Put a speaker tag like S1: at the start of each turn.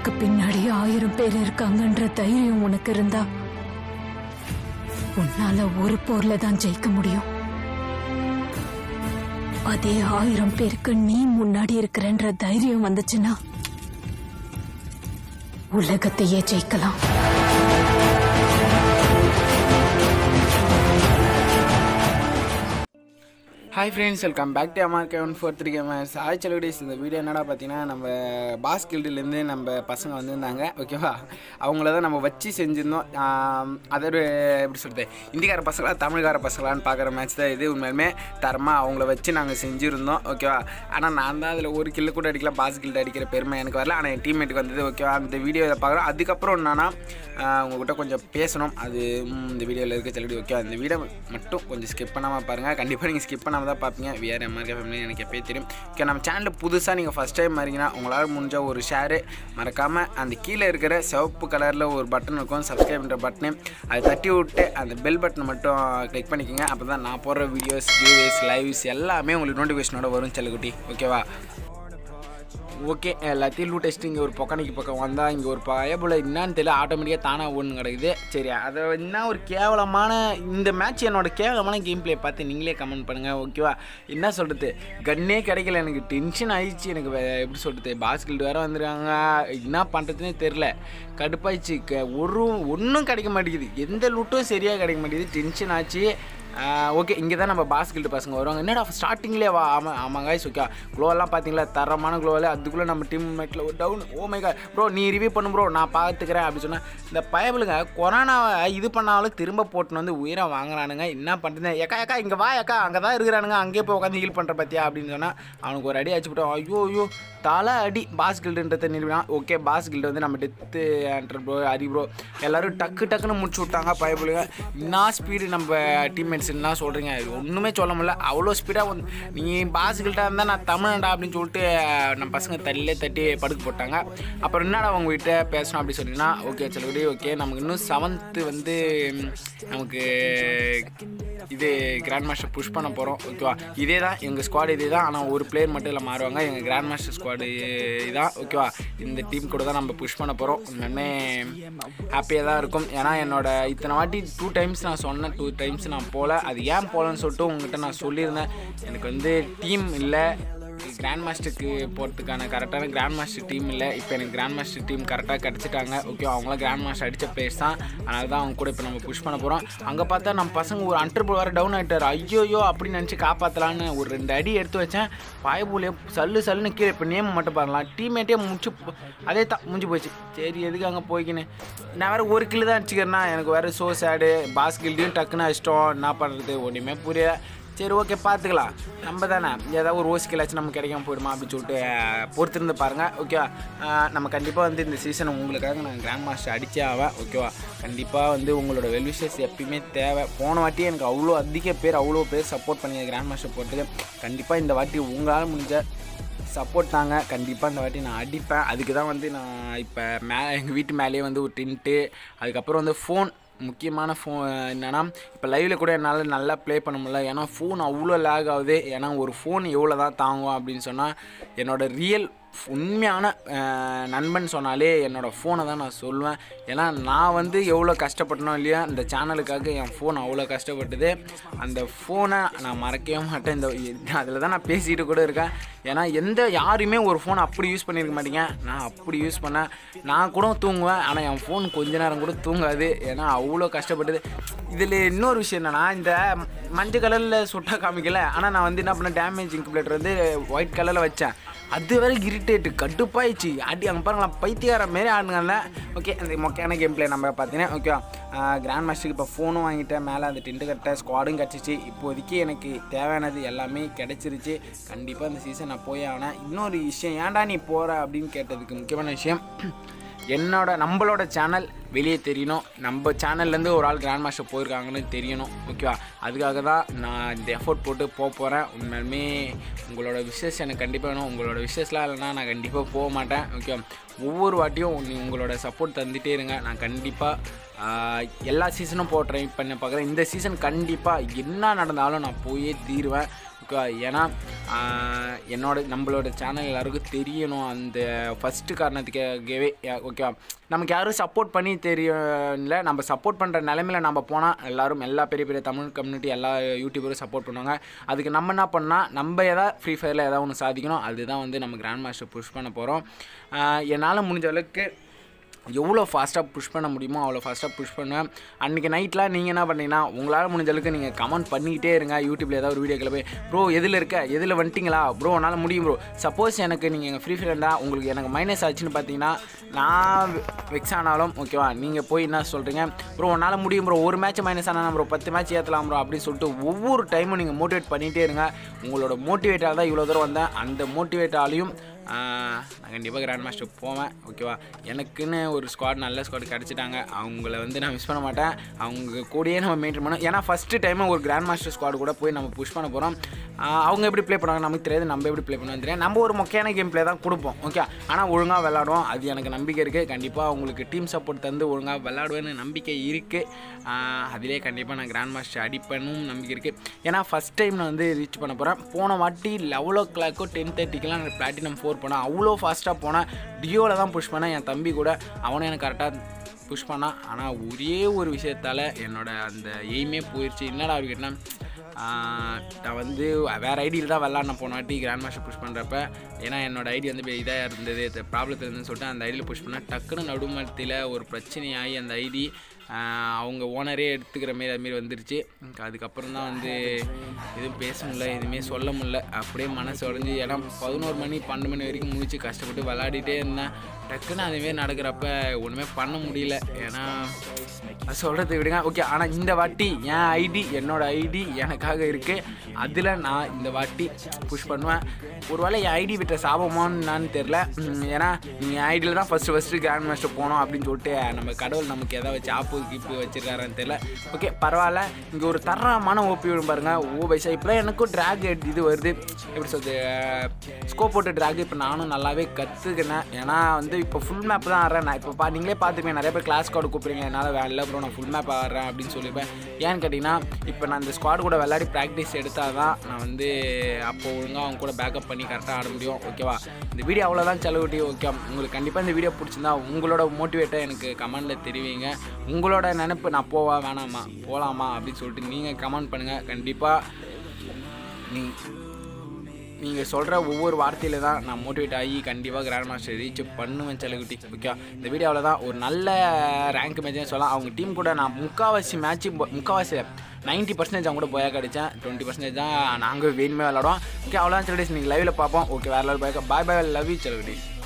S1: உனக்கு பின்னாடி ஆயிரம் பேர் இருக்காங்கன்ற தைரியம் உனக்கு இருந்தா உன்னால ஒரு போர்ல தான் ஜெயிக்க முடியும் அதே ஆயிரம் பேருக்கு நீ முன்னாடி இருக்கிறன்ற தைரியம் வந்துச்சுன்னா உலகத்தையே ஜெயிக்கலாம்
S2: hi friends welcome back to அம்மா கெவன் ஃபோர் த்ரீ கேமர்ஸ் ஹாய் செலவிடேஸ் இந்த வீடியோ என்னடா பார்த்தீங்கன்னா நம்ம பாஸ் கில்டுலேருந்து நம்ம பசங்க வந்திருந்தாங்க ஓகேவா அவங்கள தான் நம்ம வச்சு செஞ்சுருந்தோம் ஆம், அது ஒரு எப்படி சொல்கிறது இந்திக்கார பசங்களா தமிழ்கார பசங்களான்னு பார்க்குற மேட்ச் தான் இது உண்மையுமே தரமாக அவங்கள வச்சு நாங்கள் செஞ்சுருந்தோம் ஓகேவா ஆனால் நான் தான் அதில் ஒரு கில்லு கூட அடிக்கல பாஸ் கில்டு அடிக்கிற பெருமை எனக்கு வரல ஆனால் என் டீம்மேட்டுக்கு வந்தது ஓகேவா அந்த வீடியோவில் பார்க்குறோம் அதுக்கப்புறம் என்னன்னா ஆஹ், உங்ககிட்ட கொஞ்சம் பேசணும் அது ம், இந்த வீடியோவில் இருக்க செலவிடி ஓகே அந்த வீடியோ மட்டும் கொஞ்சம் ஸ்கிப் பண்ணாமல் பாருங்கள் கண்டிப்பாக நீங்கள் ஸ்கிப் பண்ணாமல் தான் பார்ப்பீங்க விஆர் எம்ஆர்கே ஃபேமிலி எனக்கு எப்பயே தெரியும் ஓகே நம்ம சேனலில் புதுசாக நீங்கள் ஃபஸ்ட் டைம் வரீங்கன்னா உங்களால் முடிஞ்ச ஒரு ஷேரு மறக்காமல் அந்த கீழே இருக்கிற சிவப்பு கலரில் ஒரு பட்டன் இருக்கும் சப்ஸ்கிரைப்ன்ற பட்டனு அதை தட்டி விட்டு அந்த பெல் பட்டனை மட்டும் கிளிக் பண்ணிக்கோங்க அப்போ தான் நான் போடுற வீடியோஸ் வீடியோஸ் லைவ்ஸ் எல்லாமே உங்களுக்கு நோட்டிஃபிகேஷனோட வரும் செல்லக்குட்டி ஓகேவா ஓகே எல்லாத்தையும் லூ டெஸ்ட் இங்கே ஒரு பொக்கனைக்கு பக்கம் வந்தால் இங்கே ஒரு பயபுல என்னன்னு தெரியல ஆட்டோமேட்டிக்காக தானாக ஒன்று கிடக்குது சரி அதை என்ன ஒரு கேவலமான இந்த மேட்ச் என்னோட கேவலமான கேம் ப்ளே பார்த்து நீங்களே கமெண்ட் பண்ணுங்கள் ஓகேவா என்ன சொல்கிறது கன்னே கிடைக்கல எனக்கு டென்ஷன் ஆயிடுச்சு எனக்கு வே- எப்படி சொல்கிறது பாஸ்கில்டு வேறு வந்துருக்காங்க என்ன பண்ணுறதுனே தெரில கடுப்பாயிடுச்சு க ஒரு ஒன்றும் கிடைக்க மாட்டேங்குது எந்த லூட்டும் சரியாக கிடைக்க மாட்டேங்குது டென்ஷன் ஆச்சு ஓகே இங்கே தான் நம்ம பாஸ்கில்டு பசங்க வருவாங்க என்னடா ஸ்டார்டிங்லேயே வா ஆமாம் ஆமாம் காய்ஸ் ஓகே க்ளோவெல்லாம் பார்த்தீங்களா தரமான க்ளோவில் அதுக்குள்ளே நம்ம டீம் மேட்டில் ஒரு down oh my god bro நீ ரிவ்யூ பண்ணு ப்ரோ நான் பார்த்துக்கிறேன் அப்படின்னு சொன்னால் இந்த பயபுலுங்க கொரோனாவை இது பண்ணாலும் திரும்ப போட்டுன்னு வந்து உயிரை வாங்குறானுங்க என்ன பண்ணுறது ஏக்கா ஏக்கா இங்கே வா ஏக்கா அங்கே தான் இருக்கிறானுங்க அங்கேயே போய் உட்காந்து ஹீல் பண்ணுற பற்றியா அப்படின்னு சொன்னால் அவனுக்கு ஒரு அடி அடிச்சு விட்டோம் ஐயோ ஐயோ தலை அடி பாஸ் கில்டுன்றதை நிறுவினான் ஓகே பாஸ் கில்டு வந்து நம்ம டெத்து ஆண்டர் ப்ரோ ஹரி ப்ரோ எல்லாரும் டக்கு டக்குன்னு முடிச்சு விட்டாங்க பயப்புலுங்க என்ன ஸ்பீடு நம்ம டீம்மேட்ஸ் என்ன சொல்கிறீங்க ஒன்றுமே சொல்ல முடியல அவ்வளோ ஸ்பீடாக வந்து நீ பாஸ் கில்டாக இருந்தால் நான் தமிழ்டா அப்படின்னு சொல்லிட்டு நம்ம பசங்க தள்ளிலே தட்டி படுக்க போட்டாங்க அப்புறம் என்னடா உங்ககிட்ட பேசணும் அப்படின்னு சொன்னீங்கன்னா ஓகே சரி ஓகே நமக்கு இன்னும் செவன்த்து வந்து ம், நமக்கு இது கிராண்ட் மாஸ்டர் புஷ் பண்ண போகிறோம் ஓகேவா இதே தான் எங்கள் ஸ்குவாட் இதே தான் ஆனால் ஒரு பிளேயர் மட்டும் இல்லை மாறுவாங்க எங்கள் கிராண்ட் மாஸ்டர் ஸ்குவாடு இதான் ஓகேவா இந்த டீம் கூட தான் நம்ம புஷ் பண்ண போகிறோம் உண்மையுமே ஹாப்பியாக தான் இருக்கும் ஏன்னா என்னோட இத்தனை வாட்டி டூ டைம்ஸ் நான் சொன்னேன் டூ டைம்ஸ் நான் போகல அது ஏன் போகலன்னு சொல்லிட்டு உங்ககிட்ட நான் சொல்லியிருந்தேன் எனக்கு வந்து டீம் இல்லை கிராண்ட் மாஸ்டருக்கு போகிறதுக்கான கரெக்டான கிராண்ட் மாஸ்டர் டீம் இல்லை இப்போ எனக்கு கிராண்ட் மாஸ்டர் டீம் கரெக்டாக கிடச்சிட்டாங்க ஓகே அவங்களாம் கிராண்ட் மாஸ்டர் அடித்த பிளேயர்ஸ் தான் அதனால தான் அவங்க கூட இப்போ நம்ம புஷ் பண்ண போகிறோம் அங்கே பார்த்தா நம்ம பசங்க ஒரு அண்டர் போல் வேறு டவுன் ஆகிட்டார் ஐயோயோ அப்படின்னு நினச்சி காப்பாற்றலான்னு ஒரு ரெண்டு அடி எடுத்து வச்சேன் பாயபூலே சல்லு சல்லுன்னு கீழே இப்போ நேம் மட்டும் பாருலாம் டீம்மேட்டே முடிச்சு போ- அதே தான் முடிஞ்சு போச்சு சரி எதுக்கு அங்கே போய்க்கின்னு நான் வேறு ஒரு கில்லு தான் அடிச்சுக்கிறேன்னா எனக்கு வேறு சோ சேடு பாஸ் கில்டையும் டக்குன்னு அடிச்சிட்டோம் என்ன பண்ணுறது ஒன்றுமே புரியல சரி ஓகே பார்த்துக்கலாம் நம்ம தானே ஏதாவது ஒரு ஓசிக்கலாச்சும் நமக்கு கிடைக்காம போயிடுமா அப்படின்னு சொல்லிட்டு அஹ், பொறுத்திருந்து பாருங்கள் ஓகேவா அஹ், நம்ம கண்டிப்பாக வந்து இந்த சீசன் உங்களுக்காக நான் கிராண்ட் மாஸ்டர் அடிச்சே ஆவேன் ஓகேவா கண்டிப்பாக வந்து உங்களோட வெல்விஷஸ் எப்பயுமே தேவை போன வாட்டி எனக்கு அவ்வளோ அதிக பேர் அவ்வளோ பேர் சப்போர்ட் பண்ணி கிராண்ட் மாஸ்டர் போகிறதுக்கு கண்டிப்பாக இந்த வாட்டி உங்களால் முடிஞ்ச சப்போர்ட் தாங்க கண்டிப்பாக இந்த வாட்டி நான் அடிப்பேன் அதுக்கு தான் வந்து நான் இப்போ மே எங்கள் வீட்டு மேலேயே வந்து ஒரு டென்ட்டு அதுக்கப்புறம் வந்து ஃபோன் முக்கியமான ஃபோன் என்னென்னா இப்போ லைவில் கூட என்னால் நல்லா ப்ளே பண்ண முடியல ஏன்னா ஃபோன் அவ்வளோ லேக் ஆகுது ஏன்னா ஒரு ஃபோன் எவ்வளோ தான் தாங்கும் அப்படின்னு சொன்னால் என்னோடய ரியல் உண்மையான அஹ், நண்பன் சொன்னாலே என்னோடய ஃபோனை தான் நான் சொல்லுவேன் ஏன்னா நான் வந்து எவ்வளோ கஷ்டப்பட்டனோ இல்லையா இந்த சேனலுக்காக என் ஃபோன் அவ்வளோ கஷ்டப்பட்டது அந்த ஃபோனை நான் மறக்கவே மாட்டேன் இந்த அதில் தான் நான் பேசிகிட்டு கூட இருக்கேன் ஏன்னா எந்த யாருமே ஒரு ஃபோன் அப்படி யூஸ் பண்ணியிருக்க மாட்டீங்க நான் அப்படி யூஸ் பண்ணேன் நான் கூட தூங்குவேன் ஆனால் என் ஃபோன் கொஞ்ச நேரம் கூட தூங்காது ஏன்னா அவ்வளோ கஷ்டப்பட்டது இதில் இன்னொரு விஷயம் என்னென்னா இந்த மஞ்சள் கலரில் சுட்டா காமிக்கல ஆனால் நான் வந்து என்ன பண்ணேன் டேமேஜ் இன்குபேட்டர் வந்து ஒயிட் கலரில் வச்சேன் அது வரை இரிட்டேட்டு கடுப்பாயிடுச்சு அடி அங்கே பாருங்களா பைத்தியார மாரி ஆடுங்கல்ல ஓகே அந்த மொக்கையான கேம் பிளே நம்ம பார்த்தீங்கன்னா ஓகே கிராண்ட் மாஸ்டருக்கு இப்போ ஃபோனும் வாங்கிட்டேன் மேலே அந்த டென்ட்டு கட்ட ஸ்குவாடும் கிடச்சிச்சு இப்போதைக்கு எனக்கு தேவையானது எல்லாமே கிடச்சிருச்சு கண்டிப்பாக இந்த சீசன் நான் போய் ஆனேன் இன்னொரு விஷயம் ஏன்டா நீ போகிற அப்படின்னு கேட்டதுக்கு முக்கியமான விஷயம் என்னோட நம்மளோட சேனல் வெளியே தெரியணும் நம்ம சேனல்லேருந்து ஒரு ஆள் கிராண்ட் மாஸ்டர் போயிருக்காங்கன்னு தெரியணும் ஓகேவா அதுக்காக தான் நான் இந்த எஃபோர்ட் போட்டு போக போகிறேன் உண்மையுமே உங்களோட விஷஸ் எனக்கு கண்டிப்பாக வேணும் உங்களோட விஷஸ்லாம் இல்லைன்னா நான் கண்டிப்பாக போக மாட்டேன் ஓகே ஒவ்வொரு வாட்டியும் நீ உங்களோட சப்போர்ட் தந்துகிட்டே இருங்க நான் கண்டிப்பாக எல்லா சீசனும் போக ட்ரை பண்ண பார்க்குறேன் இந்த சீசன் கண்டிப்பாக என்ன நடந்தாலும் நான் போயே தீருவேன் ஓகேவா ஏன்னா ஆஹ், என்னோட நம்மளோட சேனல் எல்லாருக்கும் தெரியணும் அந்த ஃபஸ்ட்டு காரணத்துக்காகவே ஓகேவா நமக்கு யாரும் சப்போர்ட் பண்ணி தெரியல நம்ம சப்போர்ட் பண்ணுற நிலமையில நம்ம போனால் எல்லாரும் எல்லா பெரிய பெரிய தமிழ் கம்யூனிட்டி எல்லா யூடியூபரும் சப்போர்ட் பண்ணுவாங்க அதுக்கு நம்ம என்ன பண்ணால் நம்ம எதாவது ஃப்ரீ ஃபயரில் ஏதாவது ஒன்று சாதிக்கணும் அதுதான் வந்து நம்ம கிராண்ட் மாஸ்டர் புஷ் பண்ண போகிறோம் என்னால் முடிஞ்ச அளவுக்கு எவ்வளோ ஃபாஸ்ட்டாக புஷ் பண்ண முடியுமோ அவ்வளோ ஃபாஸ்ட்டாக புஷ் பண்ணுவேன் அன்றைக்கி நைட்டில் நீங்கள் என்ன பண்ணீங்கன்னா உங்களால் முடிஞ்ச அளவுக்கு நீங்கள் கமெண்ட் பண்ணிக்கிட்டே இருங்க யூடியூப்பில் ஏதாவது ஒரு வீடியோக்கில் போய் ப்ரோ எதில் இருக்க எதில் வந்துட்டிங்களா ப்ரோ உன்னால் முடியும் ப்ரோ சப்போஸ் எனக்கு நீங்கள் எங்கள் ஃப்ரீ ஃபயர்ண்டா உங்களுக்கு எனக்கு மைனஸ் ஆச்சுன்னு பார்த்தீங்கன்னா நான் வெக்ஸ் ஆனாலும் ஓகேவா நீங்கள் போய் என்ன சொல்கிறீங்க ப்ரோ உன்னால் முடியும் ப்ரோ ஒரு மேட்ச் மைனஸ் ஆனால் ப்ரோ பத்து மேட்ச் ஏற்றலாம் ப்ரோ அப்படின்னு சொல்லிட்டு ஒவ்வொரு டைமும் நீங்கள் மோட்டிவேட் பண்ணிகிட்டே இருங்க உங்களோட மோட்டிவேட்டால் தான் இவ்வளோ தூரம் வந்தேன் அந்த மோட்டிவேட்டாலையும் ஆஹ், நான் கண்டிப்பாக கிராண்ட் மாஸ்டர் போவேன் ஓகேவா எனக்குன்னு ஒரு ஸ்குவாட் நல்ல ஸ்குவாட் கிடச்சிட்டாங்க அவங்கள வந்து நான் மிஸ் பண்ண மாட்டேன் அவங்க கூடயே நம்ம மெயின்டைன் பண்ணோம் ஏன்னா ஃபஸ்ட்டு டைம் ஒரு கிராண்ட் மாஸ்டர் ஸ்குவாட் கூட போய் நம்ம புஷ் பண்ண போகிறோம் அவங்க எப்படி ப்ளே பண்ணுவாங்க நமக்கு தெரியாது நம்ம எப்படி ப்ளே பண்ணுவோம் தெரியாது நம்ம ஒரு மொக்கையான கேம் ப்ளே தான் கொடுப்போம் ஓகே ஆனால் ஒழுங்காக விளாடுவோம் அது எனக்கு நம்பிக்கை இருக்குது கண்டிப்பாக அவங்களுக்கு டீம் சப்போர்ட் தந்து ஒழுங்காக விளாடுவேன்னு நம்பிக்கை இருக்குது அதிலே கண்டிப்பாக நான் கிராண்ட் மாஸ்டர் அடிப்பேனும் நம்பிக்கை இருக்குது ஏன்னா ஃபஸ்ட் டைம் நான் வந்து ரீச் பண்ண போகிறேன் போன வாட்டி லெவல் ஓ கிளாக்கோ டென் தேர்ட்டிக்கெலாம் நான் பிளாட்டினம் ஃபோர் போனேன் அவ்வளோ ஃபாஸ்ட்டாக போனேன் டியோவில் தான் புஷ் பண்ணேன் என் தம்பி கூட அவனும் எனக்கு கரெக்டாக புஷ் பண்ணான் ஆனால் ஒரே ஒரு விஷயத்தால் என்னோட அந்த எய்மே போயிடுச்சு என்னடா அவர் கேட்டால் நான் வந்து வேறு ஐடியில் தான் விளாட்ன போன வாட்டி கிராண்ட் மாஸ்டர் புஷ் பண்ணுறப்ப ஏன்னா என்னோட ஐடி வந்து இதாக இருந்தது ப்ராப்ளத்தில் இருந்துன்னு சொல்லிட்டு அந்த ஐடியில் புஷ் பண்ணேன் டக்குன்னு நடுமத்தில் ஒரு பிரச்சனையாகி அந்த ஐடி அவங்க ஓனரே எடுத்துக்கிற மாரி அதுமாரி வந்துருச்சு அதுக்கப்புறம் தான் வந்து எதுவும் பேச முடியல எதுவுமே சொல்ல முடியல அப்படியே மனசு உடஞ்சி ஏன்னா பதினோரு மணி பன்னெண்டு மணி வரைக்கும் முடிச்சு கஷ்டப்பட்டு விளாடிட்டே இருந்தேன் டக்குன்னு அதுமாரி நடக்கிறப்ப ஒன்றுமே பண்ண முடியல ஏன்னா அது சொல்கிறது விடுங்க ஓகே ஆனால் இந்த வாட்டி என் ஐடி என்னோட ஐடி எனக்காக இருக்குது அதில் நான் இந்த வாட்டி புஷ் பண்ணுவேன் ஒருவேளை என் ஐடி விட்ட சாபமான்னு தெரில உம், ஏன்னா நீங்கள் என் ஐடியில் தான் ஃபஸ்ட்டு ஃபஸ்ட்டு கிராண்ட் மாஸ்டர் போனோம் அப்படின்னு சொல்லிட்டு நம்ம கடவுள் நமக்கு எதாவது வச்சு ஆப்பு கீப்பு வச்சிருக்காரான்னு தெரில ஓகே பரவாயில்ல இங்கே ஒரு தரமான ஓபி விடும் பாருங்க ஓ பைசா இப்போலாம் எனக்கும் ட்ராக் இது வருது எப்படி சொல்றது ஸ்கோப் போட்டு ட்ராக் இப்போ நானும் நல்லாவே கற்றுக்கினேன் ஏன்னா வந்து இப்போ ஃபுல் மேப் தான் ஆடுறேன் நான் இப்போ பா நீங்களே பார்த்துருப்பீங்க நிறைய பேர் கிளாஸ் ஸ்குவாட் கூப்பிடுறீங்க என்னால் வேலை ப்ரோ நான் ஃபுல் மேப் ஆடுறேன் அப்படின்னு சொல்லிப்பேன் ஏன்னு கேட்டிங்கன்னா இப்போ நான் இந்த ஸ்குவாட் கூட விளையாடி ப்ராக்டிஸ் எடுத்தால் தான் நான் வந்து அப்போ ஒழுங்காக அவங்க கூட பேக்கப் பண்ணி கரெக்டாக ஆட முடியும் ஓகேவா இந்த வீடியோ அவ்வளோதான் செலவுட்டி ஓகே உங்களுக்கு கண்டிப்பாக இந்த வீடியோ பிடிச்சிருந்தா உங்களோட மோட்டிவேட்டை எனக்கு கமெண்டில் தெரிவிங்க உங்களோட நினைப்பு நான் போவா வேணாமா போகலாமா அப்படின்னு சொல்லிட்டு நீங்கள் கமெண்ட் பண்ணுங்கள் கண்டிப்பாக நீ நீங்கள் சொல்கிற ஒவ்வொரு வார்த்தையில தான் நான் மோட்டிவேட் ஆகி கண்டிப்பாக கிராண்ட் மாஸ்டர் ரீச் பண்ணுவேன் செலகுட்டி ஓகே இந்த வீடியோவில் தான் ஒரு நல்ல ரேங்க் மேட்ச்னு சொல்லலாம் அவங்க டீம் கூட நான் முக்கால்வாசி மேட்ச்சு முக்கால்வாசி நைன்ட்டி பர்சன்டேஜ் அவங்க கூட போயா கிடைச்சேன் டுவெண்ட்டி பர்சன்டேஜ் தான் நாங்கள் வேணுமே விளாடுவோம் ஓகே அவ்வளோதான் செலகுடிஸ் நீங்கள் லைவில் பார்ப்போம் ஓகே வேறு level bye bye love you செலகுடிஸ்